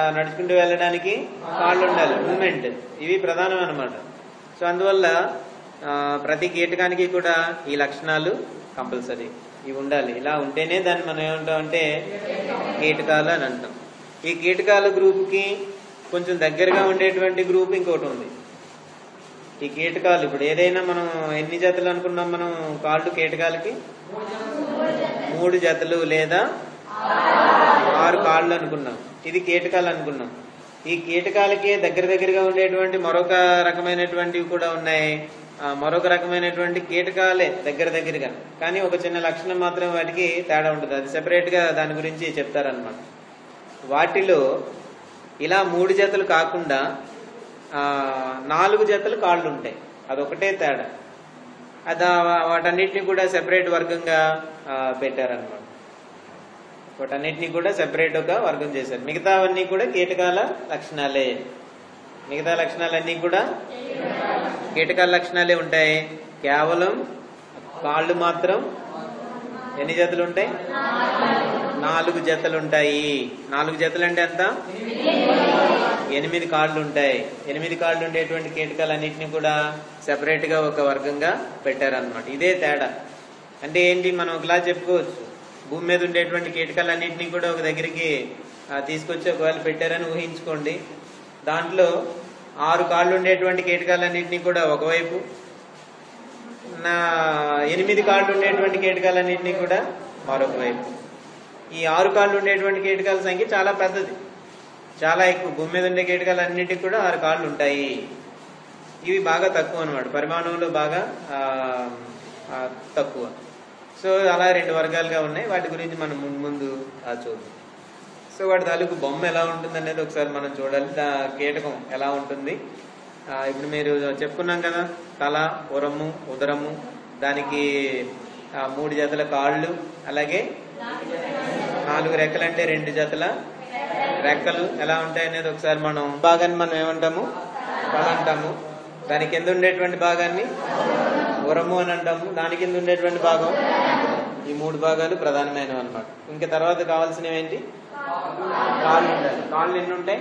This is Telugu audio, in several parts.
నడుచుకుంటూ వెళ్ళడానికి కాళ్ళు ఉండాలి మూమెంట్ ఇవి ప్రధానం అన్నమాట సో అందువల్ల ఆ, ప్రతి కీటకానికి కూడా ఈ లక్షణాలు కంపల్సరీ ఇవి ఉండాలి ఇలా ఉంటేనే దాన్ని మనం ఏమంటాం అంటే కీటకాలు అని అంటాం ఈ కీటకాల గ్రూప్కి కొంచెం దగ్గరగా ఉండేటువంటి గ్రూప్ ఇంకోటి ఉంది ఈ కీటకాలు ఇప్పుడు ఏదైనా మనం ఎన్ని జతలు అనుకున్నాం మనం కాళ్ళు కీటకాలకి మూడు జతలు లేదా ఆరు కాళ్ళు అనుకున్నాం ఇది కీటకాలు అనుకున్నాం ఈ కీటకాలకి దగ్గర దగ్గరగా ఉండేటువంటి మరొక రకమైనటువంటివి కూడా ఉన్నాయి ఆ, మరొక రకమైనటువంటి కీటకాలే దగ్గర దగ్గరగా కానీ ఒక చిన్న లక్షణం మాత్రం వాటికి తేడా ఉంటుంది అది సెపరేట్ గా దాని గురించి చెప్తారనమాట వాటిలో ఇలా మూడు జతలు కాకుండా ఆ, నాలుగు జతలు కాళ్ళు ఉంటాయి అదొకటే తేడా అది ఆ- వాటన్నిటిని కూడా సెపరేట్ వర్గంగా ఆ, పెట్టారన్నమాట వాటన్నిటిని కూడా సెపరేట్ గా వర్గం చేశారు మిగతావన్నీ కూడా కీటకాల లక్షణాలే మిగతా లక్షణాలన్నీ కూడా కీటకాల లక్షణాలే ఉంటాయి కేవలం కాళ్ళు మాత్రం ఎన్ని జతలు ఉంటాయి నాలుగు జతలు ఉంటాయి నాలుగు జతలు అంటే ఎంత ఎనిమిది కాళ్ళు ఉంటాయి ఎనిమిది కాళ్ళు ఉండేటువంటి కీటకాలన్నింటినీ కూడా సెపరేట్ గా ఒక వర్గంగా పెట్టారన్నమాట ఇదే తేడా అంటే ఏంటి మనం ఒకలా చెప్పుకోవచ్చు భూమి మీద ఉండేటువంటి కీటకాలన్నింటినీ కూడా ఒక దగ్గరికి ఆ, తీసుకొచ్చి ఒకవేళ పెట్టారని ఊహించుకోండి దాంట్లో ఆరు కాళ్ళు ఉండేటువంటి కీటకాలన్నింటినీ కూడా ఒకవైపు నా ఎనిమిది కాళ్ళు ఉండేటువంటి కీటకాలన్నింటినీ కూడా మరొక వైపు ఈ ఆరు కాళ్ళు ఉండేటువంటి కీటకాల సంఖ్య చాలా పెద్దది చాలా ఎక్కువ భూమి మీద ఉండే కీటకాలు అన్నిటికి కూడా ఆరు కాళ్ళు ఉంటాయి ఇవి బాగా తక్కువ అనమాట పరిమాణంలో బాగా ఆ, ఆ, తక్కువ సో అలా రెండు వర్గాలుగా ఉన్నాయి వాటి గురించి మనం ముందు ముందు ఆ, చూద్దాం సో వాటి తాలూకు బొమ్మ ఎలా ఉంటుంది అనేది ఒకసారి మనం చూడాలి దా కీటకం ఎలా ఉంటుంది ఆ, ఇప్పుడు మీరు చెప్పుకున్నాం కదా తల ఉరము ఉదరము దానికి ఆ, మూడు జతల కాళ్ళు అలాగే నాలుగు రెక్కలు అంటే రెండు జతల రెక్కలు ఎలా ఉంటాయి అనేది ఒకసారి మనం భాగాన్ని మనం ఏమంటాము తల అంటాము దాని కింద ఉండేటువంటి భాగాన్ని ఉరము అని అంటాము దాని కింద ఉండేటువంటి భాగం ఈ మూడు భాగాలు ప్రధానమైనవి అన్నమాట ఇంకా తర్వాత కావాల్సినవి ఏంటి కాళ్ళు ఉండాలి కాళ్ళు ఎన్ని ఉంటాయి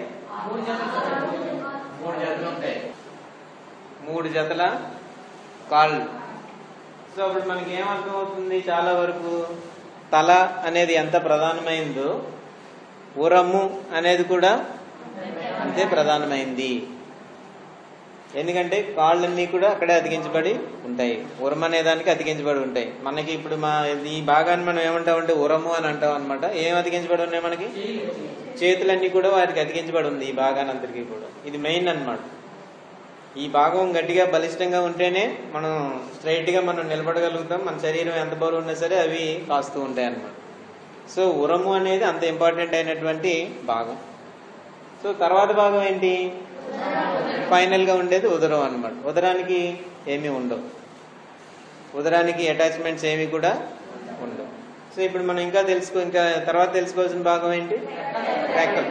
మూడు జతలు ఉంటాయి మూడు జతల కాళ్ళు సో అప్పుడు మనకి ఏమర్థం అవుతుంది చాలా వరకు తల అనేది ఎంత ప్రధానమైందో ఉరము అనేది కూడా అంతే ప్రధానమైంది ఎందుకంటే కాళ్ళన్నీ కూడా అక్కడే అతికించబడి ఉంటాయి ఉరం అనే దానికి అతికించబడి ఉంటాయి మనకి ఇప్పుడు మా ఈ భాగాన్ని మనం ఏమంటామంటే ఉరము అని అంటాం అనమాట ఏం అతికించబడి ఉన్నాయి మనకి చేతులన్నీ కూడా వాటికి అతికించబడి ఉంది ఈ భాగాన్ని అంతటికీ కూడా ఇది మెయిన్ అన్నమాట ఈ భాగం గట్టిగా బలిష్టంగా ఉంటేనే మనం స్ట్రైట్ గా మనం నిలబడగలుగుతాం మన శరీరం ఎంత బరువు ఉన్నా సరే అవి కాస్తూ ఉంటాయి అన్నమాట సో ఉరము అనేది అంత ఇంపార్టెంట్ అయినటువంటి భాగం సో తర్వాత భాగం ఏంటి ఫైనల్ గా ఉండేది ఉదరం అన్నమాట ఉదరానికి ఏమీ ఉండవు ఉదరానికి అటాచ్మెంట్స్ ఏమీ కూడా ఉండవు సో ఇప్పుడు మనం ఇంకా తెలుసుకో ఇంకా తర్వాత తెలుసుకోవాల్సిన భాగం ఏంటి రెక్కలు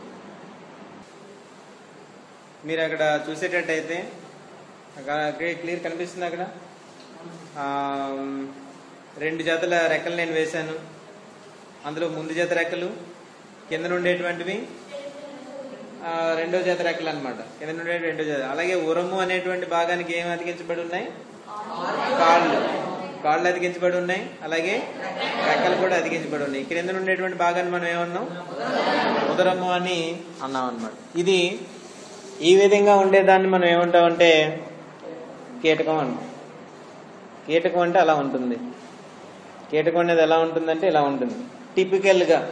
మీరు అక్కడ చూసేటట్టయితే అక్కడ క్లియర్ కనిపిస్తుంది అక్కడ ఆ, రెండు జతల రెక్కలు నేను వేశాను అందులో ముందు జత రెక్కలు కింద ఉండేటువంటివి ఆ, రెండో జత రెక్కలు అనమాట కింద నుండే రెండో జత అలాగే ఉరము అనేటువంటి భాగానికి ఏం అతికించబడి ఉన్నాయి కాళ్ళు కాళ్ళు అతికించబడి ఉన్నాయి అలాగే రెక్కలు కూడా అతికించబడి ఉన్నాయి క్రింద ఉండేటువంటి భాగాన్ని మనం ఏమన్నాం ఉదరము అని అన్నాం అనమాట ఇది ఈ విధంగా ఉండేదాన్ని మనం ఏమంటామంటే కీటకం అంటాం కీటకం అంటే అలా ఉంటుంది కీటకం అనేది ఎలా ఉంటుందంటే ఇలా ఉంటుంది టిపికల్ గా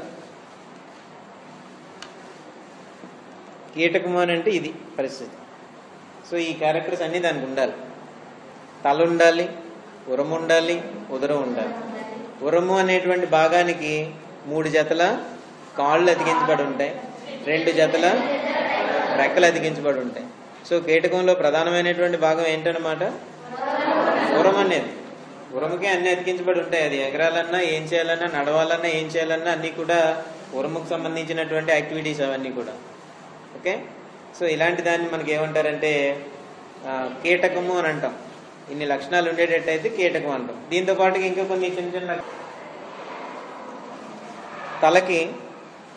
కీటకం అని అంటే ఇది పరిస్థితి సో ఈ క్యారెక్టర్స్ అన్ని దానికి ఉండాలి తల ఉండాలి ఉరము ఉండాలి ఉదరం ఉండాలి ఉరము అనేటువంటి భాగానికి మూడు జతల కాళ్ళు అతికించబడి ఉంటాయి రెండు జతల రెక్కలు అతికించబడి ఉంటాయి సో కీటకంలో ప్రధానమైనటువంటి భాగం ఏంటన్నమాట ఉరం అనేది ఉరముకి అన్ని అతికించబడి ఉంటాయి అది ఎగరాలన్నా ఏం చేయాలన్నా నడవాలన్నా ఏం చేయాలన్నా అన్ని కూడా ఉరముకు సంబంధించినటువంటి యాక్టివిటీస్ అవన్నీ కూడా ఓకే సో ఇలాంటి దాన్ని మనకి ఏమంటారంటే ఆ, కీటకము అని అంటాం ఇన్ని లక్షణాలు ఉండేటట్టయితే కీటకం అంటాం దీంతో పాటుగా ఇంకా కొన్ని చిన్న చిన్న లక్ష- తలకి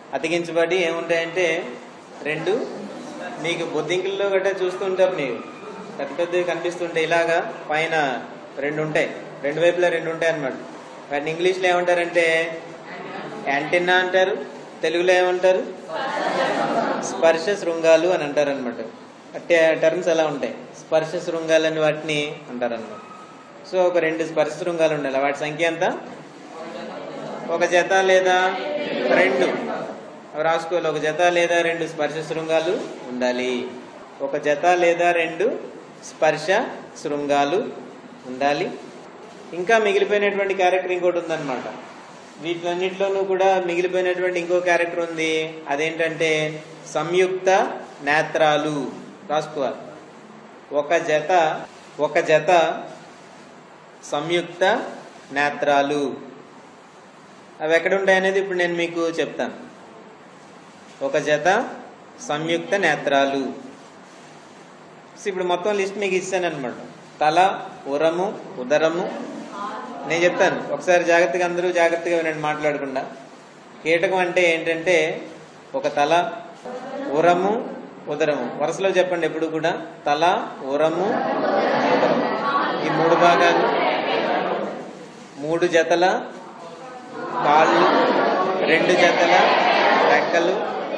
అతికించబడి ఏముంటాయంటే రెండు మీకు బొద్దింకల్లో గట్రా చూస్తుంటారు నీవు పెద్ద పెద్దవి కనిపిస్తుంటాయి ఇలాగా పైన రెండు ఉంటాయి రెండు వైపులా రెండు ఉంటాయి అన్నమాట వాటిని ఇంగ్లీష్లో ఏమంటారంటే యాంటెన్నా అంటారు తెలుగులో ఏమంటారు స్పర్శ శృంగాలు అని అంటారు అనమాట అంటే టర్మ్స్ అలా ఉంటాయి స్పర్శ శృంగాలు అని వాటిని అంటారు అనమాట సో ఒక రెండు స్పర్శ శృంగాలు ఉండాలి వాటి సంఖ్య ఎంత ఒక జత లేదా రెండు అవి రాసుకోవాలి ఒక జత లేదా రెండు స్పర్శ శృంగాలు ఉండాలి ఒక జత లేదా రెండు స్పర్శ శృంగాలు ఉండాలి ఇంకా మిగిలిపోయినటువంటి క్యారెక్టర్ ఇంకోటి ఉందన్నమాట వీటిలన్నిటిలోనూ కూడా మిగిలిపోయినటువంటి ఇంకో క్యారెక్టర్ ఉంది అదేంటంటే సంయుక్త నేత్రాలు రాసుకోవాలి ఒక జత ఒక జత సంయుక్త నేత్రాలు అవి ఎక్కడ ఉంటాయనేది ఇప్పుడు నేను మీకు చెప్తాను ఒక జత సంయుక్త నేత్రాలు సో ఇప్పుడు మొత్తం లిస్ట్ మీకు ఇస్తాను అనమాట తల ఉరము ఉదరము నేను చెప్తాను ఒకసారి జాగ్రత్తగా అందరూ జాగ్రత్తగా వినండి మాట్లాడకుండా కీటకం అంటే ఏంటంటే ఒక తల ఉరము ఉదరము వరుసలో చెప్పండి ఎప్పుడు కూడా తల ఉరము ఉదరము ఈ మూడు భాగాలు మూడు జతల కాళ్ళు రెండు జతల రెక్కలు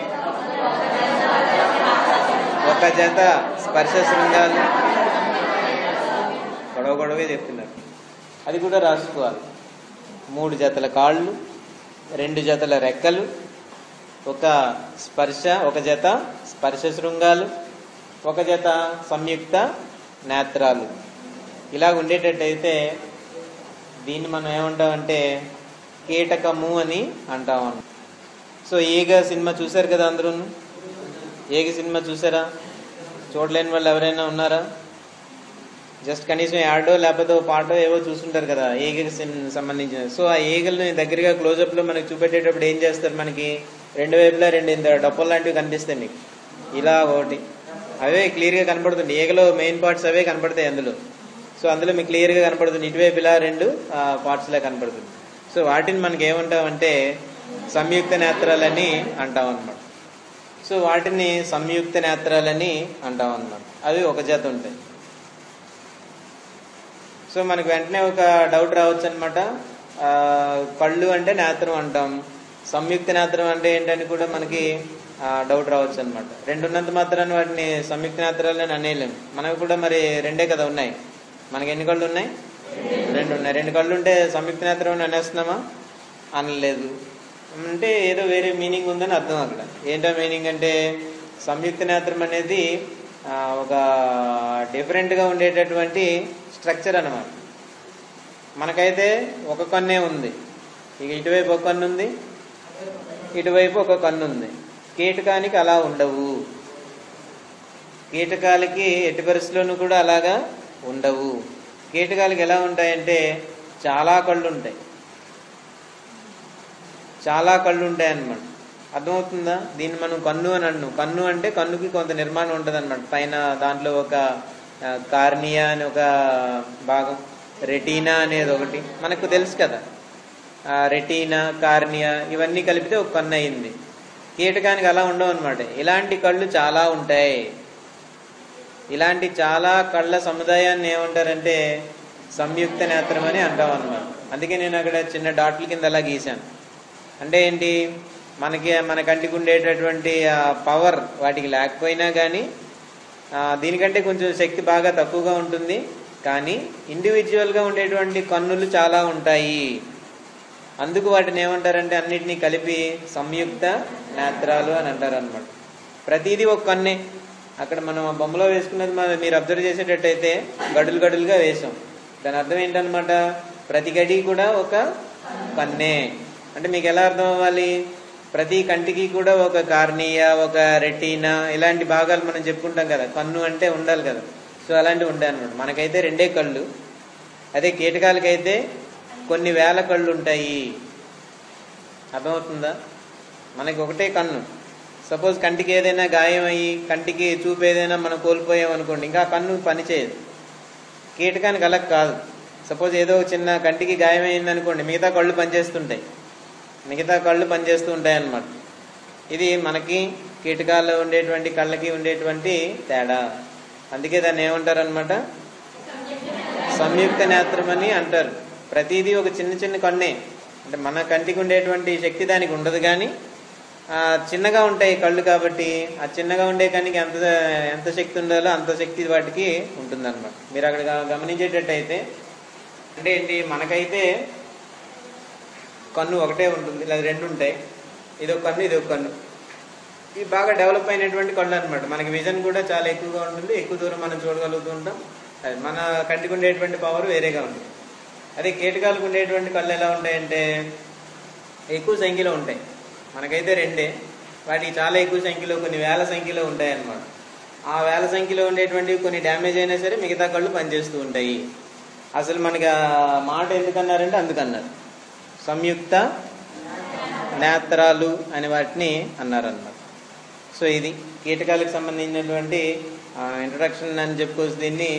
ఒక జత స్పర్శ శృంగాలు గొడవ గొడవే చెప్తున్నారు అది కూడా రాసుకోవాలి మూడు జతల కాళ్ళు రెండు జతల రెక్కలు ఒక స్పర్శ ఒక జత స్పర్శ శృంగాలు ఒక జత సంయుక్త నేత్రాలు ఇలా ఉండేటట్టయితే దీన్ని మనం ఏమంటామంటే కీటకము అని అంటాం అన్న సో ఏగ సినిమా చూశారు కదా అందరూ ఏగ సినిమా చూసారా చూడలేని వాళ్ళు ఎవరైనా ఉన్నారా జస్ట్ కనీసం యాడో లేకపోతే ఓ పాటో ఏవో చూస్తుంటారు కదా ఈగకి సంబంధించిన సో ఆ ఈగల్ని దగ్గరగా క్లోజప్ లో మనకి చూపెట్టేటప్పుడు ఏం చేస్తారు మనకి రెండు వైపులా రెండు ఇంత డప్పులు లాంటివి కనిపిస్తాయి మీకు ఇలా ఒకటి అవే క్లియర్ గా కనపడుతుంది ఈగలో మెయిన్ పార్ట్స్ అవే కనపడతాయి అందులో సో అందులో మీకు క్లియర్ గా కనపడుతుంది ఇటువైపు ఇలా రెండు పార్ట్స్ లా కనపడుతుంది సో వాటిని మనకి ఏమంటామంటే సంయుక్త నేత్రాలని అంటాం అనమాట సో వాటిని సంయుక్త నేత్రాలని అంటాం అనమాట అవి ఒక జత ఉంటాయి సో మనకు వెంటనే ఒక డౌట్ రావచ్చు అనమాట కళ్ళు అంటే నేత్రం అంటాం సంయుక్త నేత్రం అంటే ఏంటని కూడా మనకి డౌట్ రావచ్చు అనమాట రెండు ఉన్నంత మాత్రాన్ని వాటిని సంయుక్త నేత్రాలని అనేయలేము మనకు కూడా మరి రెండే కదా ఉన్నాయి మనకి ఎన్ని కళ్ళు ఉన్నాయి రెండు ఉన్నాయి రెండు కళ్ళు ఉంటే సంయుక్త నేత్రం అని అనేస్తున్నామా అనలేదు అంటే ఏదో వేరే మీనింగ్ ఉందని అర్థం అక్కడ ఏంటో మీనింగ్ అంటే సంయుక్త నేత్రం అనేది ఆ, ఒక డిఫరెంట్గా ఉండేటటువంటి స్ట్రక్చర్ అన్నమాట మనకైతే ఒక కన్నే ఉంది ఇక ఇటువైపు ఒక కన్ను ఉంది ఇటువైపు ఒక కన్ను ఉంది కీటకానికి అలా ఉండవు కీటకాలకి ఎట్టి పరిస్థితుల్లోనూ కూడా అలాగా ఉండవు కీటకాలకి ఎలా ఉంటాయంటే చాలా కళ్ళు ఉంటాయి చాలా కళ్ళు ఉంటాయి అన్నమాట అర్థమవుతుందా దీన్ని మనం కన్ను అని అన్ను కన్ను అంటే కన్నుకి కొంత నిర్మాణం ఉంటుంది అనమాట పైన దాంట్లో ఒక ఆ, కార్నియా అని ఒక భాగం రెటీనా అనేది ఒకటి మనకు తెలుసు కదా ఆ, రెటీనా కార్నియా ఇవన్నీ కలిపితే ఒక కన్ను అయింది కీటకానికి అలా ఉండవు అనమాట ఇలాంటి కళ్ళు చాలా ఉంటాయి ఇలాంటి చాలా కళ్ళ సముదాయాన్ని ఏమంటారంటే సంయుక్త నేత్రం అని అంటాం అనమాట అందుకే నేను అక్కడ చిన్న డాట్ల కింద అలా గీశాను అంటే ఏంటి మనకి మన కంటికి ఉండేటటువంటి పవర్ వాటికి లేకపోయినా కానీ దీనికంటే కొంచెం శక్తి బాగా తక్కువగా ఉంటుంది కానీ ఇండివిజువల్గా ఉండేటువంటి కన్నులు చాలా ఉంటాయి అందుకు వాటిని ఏమంటారంటే అన్నిటినీ కలిపి సంయుక్త నేత్రాలు అని అంటారు అనమాట ప్రతిదీ ఒక కన్నే అక్కడ మనం ఆ బొమ్మలో వేసుకున్నది మనం మీరు అబ్జర్వ్ చేసేటట్టయితే గడులు గడులుగా వేసాం దాని అర్థం ఏంటనమాట ప్రతి గడి కూడా ఒక కన్నే అంటే మీకు ఎలా అర్థం అవ్వాలి ప్రతి కంటికి కూడా ఒక కార్నియా ఒక రెటీనా ఇలాంటి భాగాలు మనం చెప్పుకుంటాం కదా కన్ను అంటే ఉండాలి కదా సో అలాంటివి ఉంటాయి అనమాట మనకైతే రెండే కళ్ళు అదే కీటకాలకైతే కొన్ని వేల కళ్ళు ఉంటాయి అర్థమవుతుందా మనకి ఒకటే కన్ను సపోజ్ కంటికి ఏదైనా గాయం అయ్యి కంటికి చూపు ఏదైనా మనం కోల్పోయాం అనుకోండి ఇంకా ఆ కన్ను పనిచేయదు కీటకానికి అలా కాదు సపోజ్ ఏదో ఒక చిన్న కంటికి గాయం అయింది అనుకోండి మిగతా కళ్ళు పనిచేస్తుంటాయి మిగతా కళ్ళు పనిచేస్తూ ఉంటాయి అన్నమాట ఇది మనకి కీటకాల్లో ఉండేటువంటి కళ్ళకి ఉండేటువంటి తేడా అందుకే దాన్ని ఏమంటారు అనమాట సంయుక్త నేత్రం అని అంటారు ప్రతిదీ ఒక చిన్న చిన్న కన్నే అంటే మన కంటికి ఉండేటువంటి శక్తి దానికి ఉండదు కానీ ఆ, చిన్నగా ఉంటాయి కళ్ళు కాబట్టి ఆ చిన్నగా ఉండే కనికి ఎంత ఎంత శక్తి ఉండాలో అంత శక్తి వాటికి ఉంటుందన్నమాట మీరు అక్కడ గ- గమనించేటట్టయితే అంటే ఏంటి మనకైతే కన్ను ఒకటే ఉంటుంది లేదా రెండు ఉంటాయి ఇది ఒక కన్ను ఇది ఒక కన్ను ఇవి బాగా డెవలప్ అయినటువంటి కళ్ళు అనమాట మనకి విజన్ కూడా చాలా ఎక్కువగా ఉంటుంది ఎక్కువ దూరం మనం చూడగలుగుతూ ఉంటాం అది మన కంటికి ఉండేటువంటి పవర్ వేరేగా ఉంటుంది అదే కీటకాలకు ఉండేటువంటి కళ్ళు ఎలా ఉంటాయంటే ఎక్కువ సంఖ్యలో ఉంటాయి మనకైతే రెండే వాటికి చాలా ఎక్కువ సంఖ్యలో కొన్ని వేల సంఖ్యలో ఉంటాయి అన్నమాట ఆ వేల సంఖ్యలో ఉండేటువంటి కొన్ని డ్యామేజ్ అయినా సరే మిగతా కళ్ళు పనిచేస్తూ ఉంటాయి అసలు మనకి ఆ మాట ఎందుకన్నారంటే అందుకన్నారు సంయుక్త నేత్రాలు అని వాటిని అన్నారన్నమాట సో ఇది కీటకాలకు సంబంధించినటువంటి ఇంట్రడక్షన్ అని చెప్పుకోవచ్చు దీన్ని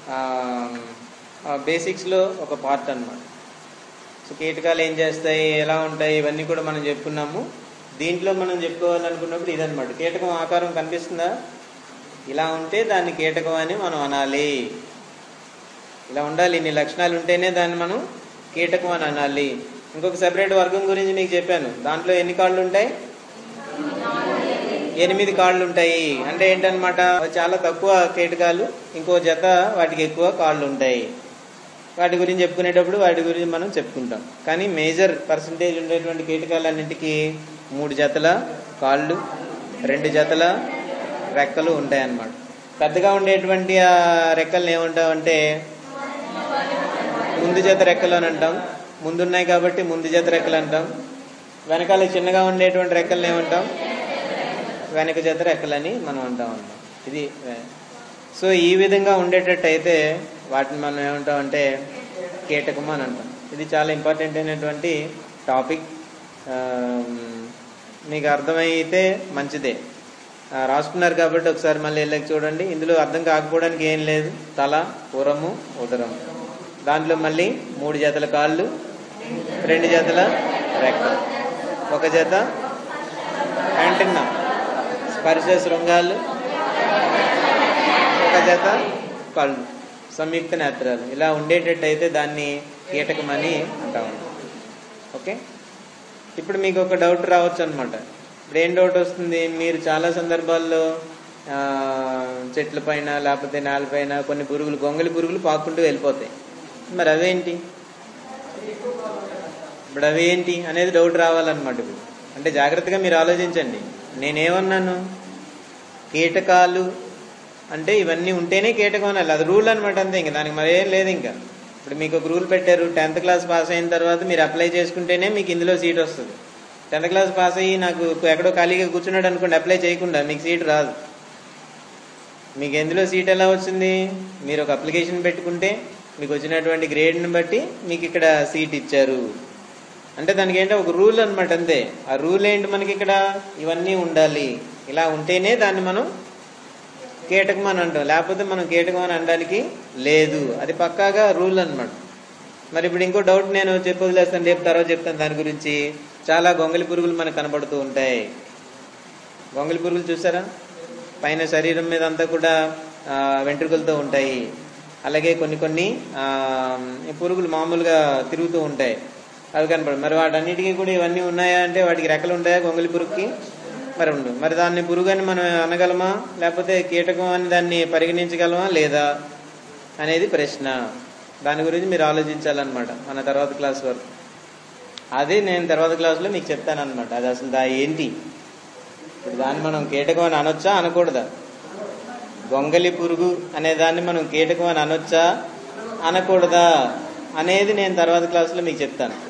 బేసిక్స్లో ఒక పార్ట్ అన్నమాట సో కీటకాలు ఏం చేస్తాయి ఎలా ఉంటాయి ఇవన్నీ కూడా మనం చెప్పుకున్నాము దీంట్లో మనం చెప్పుకోవాలనుకున్నప్పుడు ఇదన్నమాట కీటకం ఆకారం కనిపిస్తుందా ఇలా ఉంటే దాన్ని కీటకం అని మనం అనాలి ఇలా ఉండాలి ఇన్ని లక్షణాలు ఉంటేనే దాన్ని మనం కీటకం అని అనాలి ఇంకొక సెపరేట్ వర్గం గురించి మీకు చెప్పాను దాంట్లో ఎన్ని కాళ్ళు ఉంటాయి ఎనిమిది కాళ్ళు ఉంటాయి అంటే ఏంటన్నమాట చాలా తక్కువ కీటకాలు ఇంకో జత వాటికి ఎక్కువ కాళ్ళు ఉంటాయి వాటి గురించి చెప్పుకునేటప్పుడు వాటి గురించి మనం చెప్పుకుంటాం కానీ మేజర్ పర్సంటేజ్ ఉండేటువంటి కీటకాలన్నింటికి మూడు జతల కాళ్ళు రెండు జతల రెక్కలు ఉంటాయన్నమాట పెద్దగా ఉండేటువంటి ఆ రెక్కల్ని ఏమంటామంటే ముందు జత రెక్కలు అని అంటాం ముందున్నాయి కాబట్టి ముందు జత రెక్కలు అంటాం వెనకాల చిన్నగా ఉండేటువంటి రెక్కల్ని ఏమంటాం వెనక జత రెక్కలని మనం అంటాం అన్నమాట ఇది సో ఈ విధంగా ఉండేటట్టు అయితే వాటిని మనం ఏమంటాం అంటే కీటకం అని అంటాం ఇది చాలా ఇంపార్టెంట్ అయినటువంటి టాపిక్ మీకు అర్థమైతే మంచిదే ఆ, రాసుకున్నారు కాబట్టి ఒకసారి మళ్ళీ వెళ్ళకి చూడండి ఇందులో అర్థం కాకపోవడానికి ఏం లేదు తల పురము ఉదరం దాంట్లో మళ్ళీ మూడు జతల కాళ్ళు రెండు జతల రెక్కలు ఒక జత యాంటన్నా స్పర్శ శృంగాలు ఒక జత కళ్ళు సంయుక్త నేత్రాలు ఇలా ఉండేటట్టు అయితే దాన్ని కీటకమని అంటాం ఓకే ఇప్పుడు మీకు ఒక డౌట్ రావచ్చు అనమాట ఇప్పుడు ఏం డౌట్ వస్తుంది మీరు చాలా సందర్భాల్లో ఆ, చెట్ల పైన లేకపోతే నేలపైన కొన్ని పురుగులు గొంగలి పురుగులు పాక్కుంటూ వెళ్ళిపోతాయి మరి అవేంటి ఇప్పుడు అవేంటి అనేది డౌట్ రావాలన్నమాట ఇప్పుడు అంటే జాగ్రత్తగా మీరు ఆలోచించండి నేనేమన్నాను కీటకాలు అంటే ఇవన్నీ ఉంటేనే కీటకం అనాలి అది రూల్ అనమాట అంతే ఇంకా దానికి మరేం లేదు ఇంకా ఇప్పుడు మీకు ఒక రూల్ పెట్టారు టెన్త్ క్లాస్ పాస్ అయిన తర్వాత మీరు అప్లై చేసుకుంటేనే మీకు ఇందులో సీట్ వస్తుంది టెన్త్ క్లాస్ పాస్ అయ్యి నాకు ఎక్కడో ఖాళీగా కూర్చున్నాడు అనుకోండి అప్లై చేయకుండా మీకు సీట్ రాదు మీకు ఎందులో సీట్ ఎలా వచ్చింది మీరు ఒక అప్లికేషన్ పెట్టుకుంటే మీకు వచ్చినటువంటి గ్రేడ్ని బట్టి మీకు ఇక్కడ సీట్ ఇచ్చారు అంటే దానికి ఏంటో ఒక రూల్ అనమాట అంతే ఆ రూల్ ఏంటి మనకి ఇక్కడ ఇవన్నీ ఉండాలి ఇలా ఉంటేనే దాన్ని మనం కీటకం అని అంటాం లేకపోతే మనం కీటకం అని అనడానికి లేదు అది పక్కాగా రూల్ అన్నమాట మరి ఇప్పుడు ఇంకో డౌట్ నేను చెప్పి వదిలేస్తాను రేపు తర్వాత చెప్తాను దాని గురించి చాలా గొంగలి పురుగులు మనకు కనబడుతూ ఉంటాయి గొంగలి పురుగులు చూసారా పైన శరీరం మీద అంతా కూడా ఆ, వెంట్రుకలతో ఉంటాయి అలాగే కొన్ని కొన్ని ఆ, ఈ పురుగులు మామూలుగా తిరుగుతూ ఉంటాయి అవి కనపడదు మరి వాటన్నిటికీ కూడా ఇవన్నీ ఉన్నాయా అంటే వాటికి రెక్కలు ఉంటాయా గొంగలి పురుగుకి మరి ఉండు మరి దాన్ని పురుగు అని మనం అనగలమా లేకపోతే కీటకం అని దాన్ని పరిగణించగలమా లేదా అనేది ప్రశ్న దాని గురించి మీరు ఆలోచించాలన్నమాట మన తర్వాత క్లాస్ వరకు అది నేను తర్వాత క్లాస్లో మీకు చెప్తానన్నమాట అది అసలు దా ఏంటి ఇప్పుడు దాన్ని మనం కీటకం అని అనొచ్చా అనకూడదా గొంగలి పురుగు అనే దాన్ని మనం కీటకం అని అనొచ్చా అనకూడదా అనేది నేను తర్వాత క్లాస్లో మీకు చెప్తాను